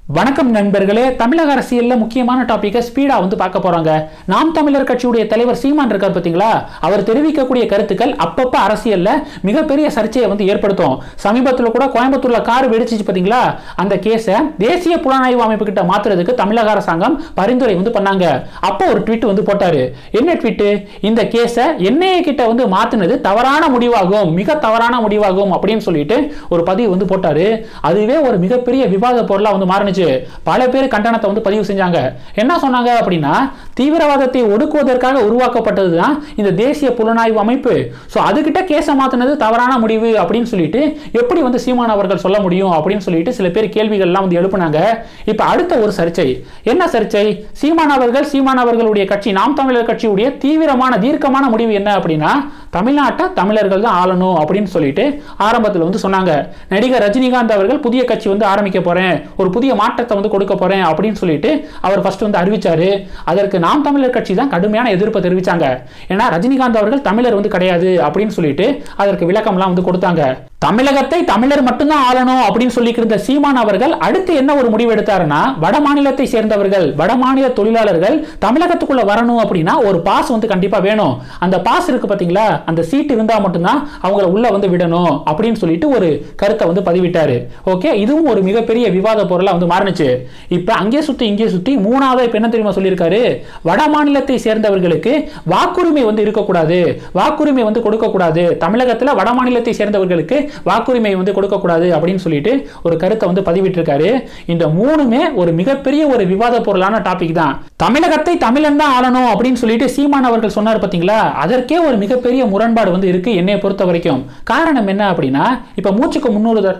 வணக்கம் நண்பர்களே தமிழக அரசியல்ல முக்கியமான டாபிக்கை ஸ்பீடா வந்து பார்க்க போறாங்க நாம் தமிழர் கட்சியுடைய தலைவர் சீமான் இருக்கார் பாத்தீங்களா அவர் தெரிவிக்கக்கூடிய கருத்துக்கள் அப்பப்ப அரசியல்ல மிகப்பெரிய சர்ச்சையை வந்து ஏற்படுத்தும் சமீபத்தில் கூட கோயம்புத்தூர்ல கார் வெடிச்சிச்சு பாத்தீங்களா அந்த கேஸை தேசிய புலனாய்வு அமைப்பு கிட்ட மாத்துறதுக்கு தமிழக அரசாங்கம் பரிந்துரை வந்து பண்ணாங்க அப்போ ஒரு ட்வீட் வந்து போட்டாரு என்ன ட்வீட் இந்த கேஸை என்ஐஏ கிட்ட வந்து மாத்துனது தவறான முடிவாகும் மிக தவறான முடிவாகும் அப்படின்னு சொல்லிட்டு ஒரு பதிவு வந்து போட்டாரு அதுவே ஒரு மிகப்பெரிய விவாத பொருளா வந்து மாறுனுச்சு பல பேர் கண்டனத்தை வந்து பதிவு செஞ்சாங்க என்ன சொன்னாங்க அப்படின்னா தீவிரவாதத்தை ஒடுக்குவதற்காக உருவாக்கப்பட்டது தான் இந்த தேசிய புலனாய்வு அமைப்பு ஸோ அதுகிட்ட கேஸை மாத்தினது தவறான முடிவு அப்படின்னு சொல்லிட்டு எப்படி வந்து சீமான் அவர்கள் சொல்ல முடியும் அப்படின்னு சொல்லிட்டு சில பேர் கேள்விகள்லாம் வந்து எழுப்புனாங்க இப்போ அடுத்த ஒரு சர்ச்சை என்ன சர்ச்சை சீமான் அவர்கள் சீமான் அவர்களுடைய கட்சி நாம் தமிழர் கட்சியுடைய தீவிரமான தீர்க்கமான முடிவு என்ன அப்படின்னா தமிழ்நாட்டை தமிழர்கள் தான் ஆளணும் அப்படின்னு சொல்லிட்டு ஆரம்பத்தில் வந்து சொன்னாங்க நடிகர் ரஜினிகாந்த் அவர்கள் புதிய கட்சி வந்து ஆரம்பிக்க போறேன் ஒரு புதிய மாற்றத்தை வந்து கொடுக்க போறேன் அப்படின்னு சொல்லிட்டு அவர் ஃபர்ஸ்ட் வந்து அறிவிச்சாரு அதற்கு நாம் தமிழர் கட்சி தான் கடுமையான எதிர்ப்பை தெரிவிச்சாங்க ஏன்னா ரஜினிகாந்த் அவர்கள் தமிழர் வந்து கிடையாது அப்படின்னு சொல்லிட்டு அதற்கு விளக்கம்லாம் வந்து கொடுத்தாங்க தமிழகத்தை தமிழர் மட்டும்தான் ஆளணும் அப்படின்னு சொல்லிட்டு இருந்த சீமான் அவர்கள் அடுத்து என்ன ஒரு முடிவு எடுத்தாருன்னா வட மாநிலத்தை சேர்ந்தவர்கள் வட மாநில தொழிலாளர்கள் தமிழகத்துக்குள்ள வரணும் அப்படின்னா ஒரு பாஸ் வந்து கண்டிப்பா வேணும் அந்த பாஸ் இருக்கு பாத்தீங்களா அந்த சீட் இருந்தா மட்டும்தான் அவங்கள உள்ள வந்து விடணும் அப்படின்னு சொல்லிட்டு ஒரு கருத்தை வந்து பதிவிட்டாரு ஓகே இதுவும் ஒரு மிகப்பெரிய விவாத பொருளா வந்து மாறுனுச்சு இப்ப அங்கே சுத்தி இங்கே சுத்தி மூணாவது இப்ப என்ன தெரியுமா சொல்லியிருக்காரு வட மாநிலத்தை சேர்ந்தவர்களுக்கு வாக்குரிமை வந்து இருக்கக்கூடாது வாக்குரிமை வந்து கொடுக்கக்கூடாது தமிழகத்துல வட மாநிலத்தை சேர்ந்தவர்களுக்கு வாக்குரிமை வந்து கொடுக்கக்கூடாது அப்படின்னு சொல்லிட்டு ஒரு கருத்தை வந்து பதிவிட்டிருக்காரு இந்த மூணுமே ஒரு மிகப்பெரிய ஒரு விவாத பொருளான டாபிக் தான் தமிழகத்தை தமிழன் தான் ஆளணும் அப்படின்னு சொல்லிட்டு சீமான் அவர்கள் சொன்னார் பாத்தீங்களா அதற்கே ஒரு மிகப்பெரிய முரண்பாடு வந்து இருக்கு என்னைய பொறுத்த வரைக்கும் காரணம் என்ன அப்படின்னா இப்ப மூச்சுக்கு முன்னூறுதர்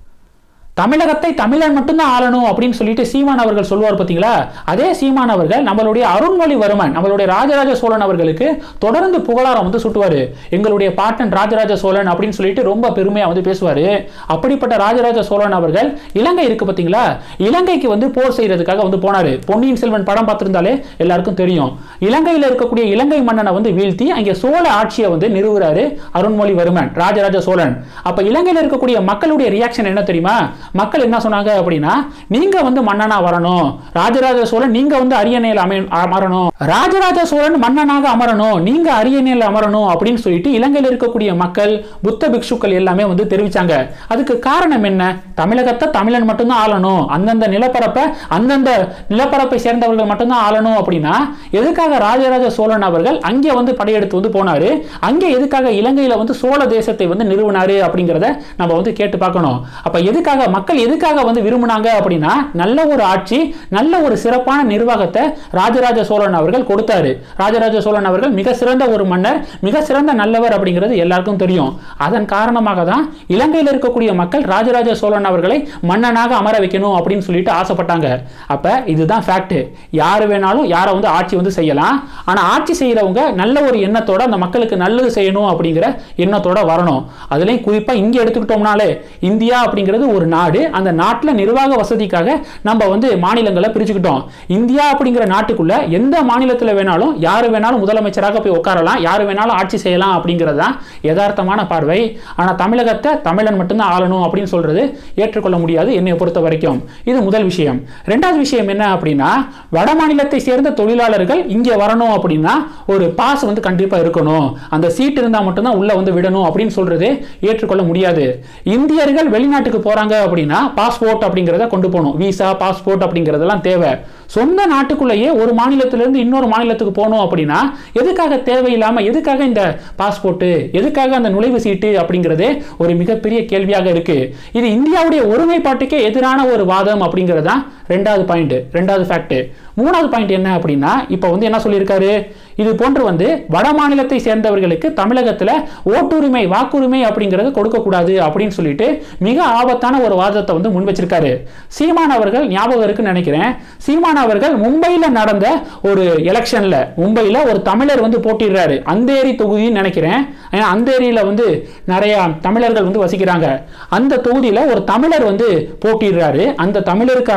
தமிழகத்தை தமிழன் மட்டும்தான் ஆளணும் அப்படின்னு சொல்லிட்டு சீமான் அவர்கள் சொல்லுவார் பார்த்தீங்களா அதே சீமான் அவர்கள் நம்மளுடைய அருண்மொழிவர்மன் நம்மளுடைய ராஜராஜ சோழன் அவர்களுக்கு தொடர்ந்து புகழாரம் வந்து சுட்டுவார் எங்களுடைய பாட்டன் ராஜராஜ சோழன் அப்படின்னு சொல்லிட்டு ரொம்ப பெருமையாக வந்து பேசுவார் அப்படிப்பட்ட ராஜராஜ சோழன் அவர்கள் இலங்கை இருக்கு பார்த்தீங்களா இலங்கைக்கு வந்து போர் செய்யறதுக்காக வந்து போனார் பொன்னியின் செல்வன் படம் பார்த்திருந்தாலே எல்லாருக்கும் தெரியும் இலங்கையில் இருக்கக்கூடிய இலங்கை மன்னனை வந்து வீழ்த்தி அங்கே சோழ ஆட்சியை வந்து நிறுவுறாரு அருண்மொழிவர்மன் ராஜராஜ சோழன் அப்ப இலங்கையில் இருக்கக்கூடிய மக்களுடைய ரியாக்ஷன் என்ன தெரியுமா மக்கள் என்ன சொன்னாங்க அப்படின்னா நீங்க வந்து மன்னனா வரணும் ராஜராஜ சோழன் நீங்க வந்து அரியணையில் அமை அமரணும் ராஜராஜ சோழன் மன்னனாக அமரணும் நீங்க அரியணையில் அமரணும் அப்படின்னு சொல்லிட்டு இலங்கையில் இருக்கக்கூடிய மக்கள் புத்த பிக்ஷுக்கள் எல்லாமே வந்து தெரிவிச்சாங்க அதுக்கு காரணம் என்ன தமிழகத்தை தமிழன் மட்டும்தான் ஆளணும் அந்தந்த நிலப்பரப்பை அந்தந்த நிலப்பரப்பை சேர்ந்தவர்கள் மட்டும்தான் ஆளணும் அப்படின்னா எதுக்காக ராஜராஜ சோழன் அவர்கள் அங்கே வந்து படையெடுத்து வந்து போனாரு அங்கே எதுக்காக இலங்கையில வந்து சோழ தேசத்தை வந்து நிறுவினாரு அப்படிங்கிறத நம்ம வந்து கேட்டு பார்க்கணும் அப்ப எதுக்காக மக்கள் எதுக்காக வந்து விரும்பினாங்க அப்படின்னா நல்ல ஒரு ஆட்சி நல்ல ஒரு சிறப்பான நிர்வாகத்தை ராஜராஜ சோழன் அவர்கள் கொடுத்தாரு ராஜராஜ சோழன் அவர்கள் மிக சிறந்த ஒரு மன்னர் மிக சிறந்த நல்லவர் அப்படிங்கிறது எல்லாருக்கும் தெரியும் அதன் காரணமாக தான் இலங்கையில் இருக்கக்கூடிய மக்கள் ராஜராஜ சோழன் அவர்களை மன்னனாக அமர வைக்கணும் அப்படின்னு சொல்லிட்டு ஆசைப்பட்டாங்க அப்ப இதுதான் ஃபேக்ட் யார் வேணாலும் யாரை வந்து ஆட்சி வந்து செய்யலாம் ஆனா ஆட்சி செய்யறவங்க நல்ல ஒரு எண்ணத்தோட அந்த மக்களுக்கு நல்லது செய்யணும் அப்படிங்கிற எண்ணத்தோட வரணும் அதுலயும் குறிப்பா இங்க எடுத்துக்கிட்டோம்னாலே இந்தியா அப்படிங்கிறது ஒரு நாடு அந்த நாட்டில் நிர்வாக வசதிக்காக நம்ம வந்து மாநிலங்களை பிரிச்சுக்கிட்டோம் இந்தியா அப்படிங்கிற நாட்டுக்குள்ள எந்த மாநிலத்தில் வேணாலும் யார் வேணாலும் முதலமைச்சராக போய் உட்காரலாம் யார் வேணாலும் ஆட்சி செய்யலாம் அப்படிங்கிறது தான் யதார்த்தமான பார்வை ஆனால் தமிழகத்தை தமிழன் மட்டும்தான் ஆளணும் அப்படின்னு சொல்றது ஏற்றுக்கொள்ள முடியாது என்னை பொறுத்த வரைக்கும் இது முதல் விஷயம் ரெண்டாவது விஷயம் என்ன அப்படின்னா வட மாநிலத்தை சேர்ந்த தொழிலாளர்கள் இங்கே வரணும் அப்படின்னா ஒரு பாஸ் வந்து கண்டிப்பாக இருக்கணும் அந்த சீட் இருந்தால் மட்டும்தான் உள்ள வந்து விடணும் அப்படின்னு சொல்றது ஏற்றுக்கொள்ள முடியாது இந்தியர்கள் வெளிநாட்டுக்கு போறாங்க அப்படின்னா பாஸ்போர்ட் அப்படிங்கிறத கொண்டு போகணும் விசா பாஸ்போர்ட் அப்படிங்கிறதெல்லாம் தேவை சொந்த நாட்டுக்குள்ளேயே ஒரு மாநிலத்திலிருந்து இன்னொரு மாநிலத்துக்கு போகணும் அப்படின்னா எதுக்காக தேவையில்லாமல் எதுக்காக இந்த பாஸ்போர்ட்டு எதுக்காக அந்த நுழைவு சீட்டு அப்படிங்கிறதே ஒரு மிகப்பெரிய கேள்வியாக இருக்கு இது இந்தியாவுடைய ஒருமைப்பாட்டுக்கே எதிரான ஒரு வாதம் அப்படிங்கிறது தான் ரெண்டாவது பாயிண்ட் ரெண்டாவது ஃபேக்ட் மூணாவது பாயிண்ட் என்ன அப்படின்னா இப்போ வந்து என்ன சொல்லியிருக்காரு இது போன்று வந்து வட மாநிலத்தை சேர்ந்தவர்களுக்கு தமிழகத்தில் ஓட்டுரிமை வாக்குரிமை அப்படிங்கிறது கொடுக்கக்கூடாது அப்படின்னு சொல்லிட்டு மிக ஆபத்தான ஒரு வாதத்தை வந்து முன் வச்சிருக்காரு சீமான் அவர்கள் ஞாபகம் இருக்குன்னு நினைக்கிறேன் சீமான் அவர்கள் மும்பையில் நடந்த ஒரு எலெக்ஷன்ல மும்பையில் ஒரு தமிழர் வந்து போட்டிடுறாரு அந்தேரி தொகுதின்னு நினைக்கிறேன் ஏன்னா அந்தேரியில் வந்து நிறைய தமிழர்கள் வந்து வசிக்கிறாங்க அந்த தொகுதியில் ஒரு தமிழர் வந்து போட்டிடுறாரு அந்த தமிழருக்காக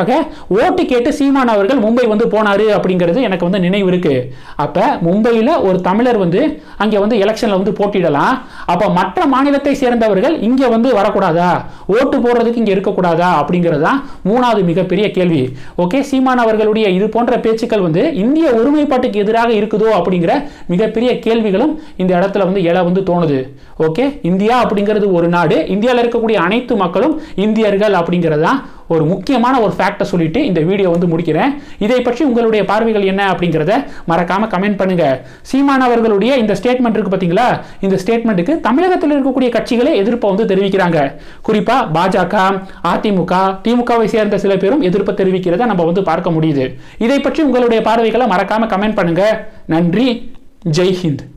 ஓட்டு கேட்டு சீமான் அவர்கள் மும்பை வந்து போனாரு அப்படிங்கிறது எனக்கு வந்து நினைவு இருக்கு அப்ப மும்பையில் ஒரு தமிழர் வந்து அங்கே வந்து எலெக்ஷன்ல வந்து போட்டியிடலாம் அப்ப மற்ற மாநிலத்தை சேர்ந்தவர்கள் இங்க வந்து வரக்கூடாதா ஓட்டு போடுறதுக்கு இங்க இருக்கக்கூடாதா அப்படிங்கிறது தான் மூணாவது மிகப்பெரிய கேள்வி ஓகே சீமான் அவர்களுடைய இது போன்ற பேச்சுக்கள் வந்து இந்திய ஒருமைப்பாட்டுக்கு எதிராக இருக்குதோ அப்படிங்கிற மிகப்பெரிய கேள்விகளும் இந்த இடத்துல வந்து எழ வந்து தோணுது ஓகே இந்தியா அப்படிங்கிறது ஒரு நாடு இந்தியாவில் இருக்கக்கூடிய அனைத்து மக்களும் இந்தியர்கள் அப்படிங்கிறது தான் ஒரு முக்கியமான ஒரு ஃபேக்டை சொல்லிட்டு இந்த வீடியோ வந்து முடிக்கிறேன் இதை பற்றி உங்களுடைய பார்வைகள் என்ன அப்படிங்கிறத மறக்காம கமெண்ட் பண்ணுங்க சீமான் அவர்களுடைய இந்த ஸ்டேட்மெண்ட் இருக்கு பார்த்தீங்களா இந்த ஸ்டேட்மெண்ட்டுக்கு தமிழகத்தில் இருக்கக்கூடிய கட்சிகளே எதிர்ப்பை வந்து தெரிவிக்கிறாங்க குறிப்பா பாஜக அதிமுக திமுகவை சேர்ந்த சில பேரும் எதிர்ப்பை தெரிவிக்கிறத நம்ம வந்து பார்க்க முடியுது இதை பற்றி உங்களுடைய பார்வைகளை மறக்காம கமெண்ட் பண்ணுங்க நன்றி ஜெய் ஹிந்த்